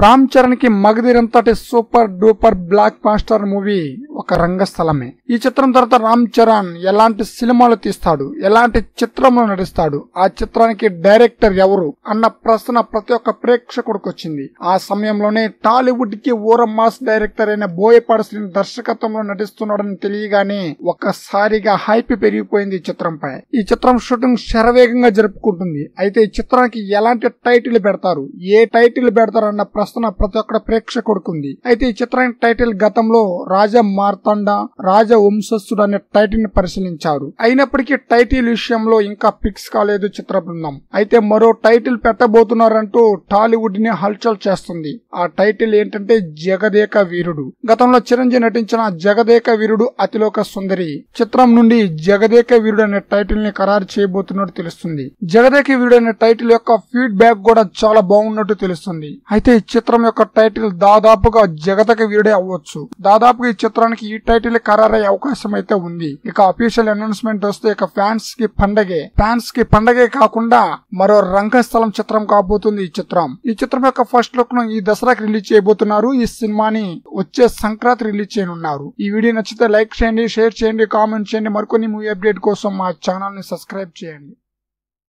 రామ్ చరణ్ కి మగధీరంతటి super duper blockbuster movie ఒక రంగస్థలమే ఈ చిత్రం తర్వాత రామ్ చరణ్ ఎలాంటి సినిమాలు తీస్తాడు ఎలాంటి చిత్రంలో నటిస్తాడు ఆ చిత్రానికి డైరెక్టర్ ఎవరు అన్న ప్రశ్న ప్రతి ఒక్క ప్రేక్షకుడికి వచ్చింది ఆ సమయంలోనే టాలీవుడ్ కి ఊర మాస్ డైరెక్టర్ అయిన బోయపాడు శ్రీని దర్శకత్వంలో నటిస్తున్నాడని తెలియగానే ఒక్కసారిగా హైప్ పెరిగిపోయింది ఈ చిత్రంపై ఈ చిత్రం షూటింగ్ శరవేగంగా జరుపుకుంటుంది అయితే ఈ చిత్రానికి ఎలాంటి టైటిల్ పెడతారు ఏ టైటిల్ పెడతారు అన్న ప్రశ్న ప్రతి ఒక్క ప్రేక్షకుడికి ఉంది అయితే ఈ చిత్రానికి టైటిల్ గతంలో రాజా మార్తాండ రాజ వంశస్థుడు అనే టైటిల్ ని పరిశీలించారు అయినప్పటికీ టైటిల్ విషయంలో ఇంకా ఫిక్స్ కాలేదు చిత్ర బృందం అయితే మరో టైటిల్ పెట్టబోతున్నారంటూ టాలీవుడ్ ని హల్చల్ చేస్తుంది ఆ టైటిల్ ఏంటంటే జగదేక వీరుడు గతంలో చిరంజీవి నటించిన జగదేక వీరుడు అతిలోక సుందరి చిత్రం నుండి జగదేక వీరుడు అనే టైటిల్ ని ఖరారు చేయబోతున్నట్టు తెలుస్తుంది జగదేక వీరుడు అనే టైటిల్ యొక్క ఫీడ్బ్యాక్ కూడా చాలా బాగున్నట్టు తెలుస్తుంది అయితే ఈ చిత్రం యొక్క టైటిల్ దాదాపుగా జగదక వీరుడే అవ్వచ్చు దాదాపుగా ఈ చిత్రానికి ఈ టైటిల్ ఖరారయ్యే అవకాశం అయితే ఉంది ఇక అఫీషియల్ అనౌన్స్మెంట్ వస్తే ఇక ఫ్యాన్స్ కి పండగే ఫ్యాన్స్ కి పండగే కాకుండా మరో రంగస్థలం చిత్రం కాబోతుంది ఈ చిత్రం ఈ చిత్రం యొక్క ఫస్ట్ లుక్ ను ఈ దసరాకి రిలీజ్ చేయబోతున్నారు ఈ సినిమాని వచ్చే సంక్రాంతి రిలీజ్ చేయనున్నారు ఈ వీడియో నచ్చితే లైక్ చేయండి షేర్ చేయండి కామెంట్ చేయండి మరికొన్ని మూవీ అప్డేట్ కోసం మా ఛానల్ ని సబ్స్క్రైబ్ చేయండి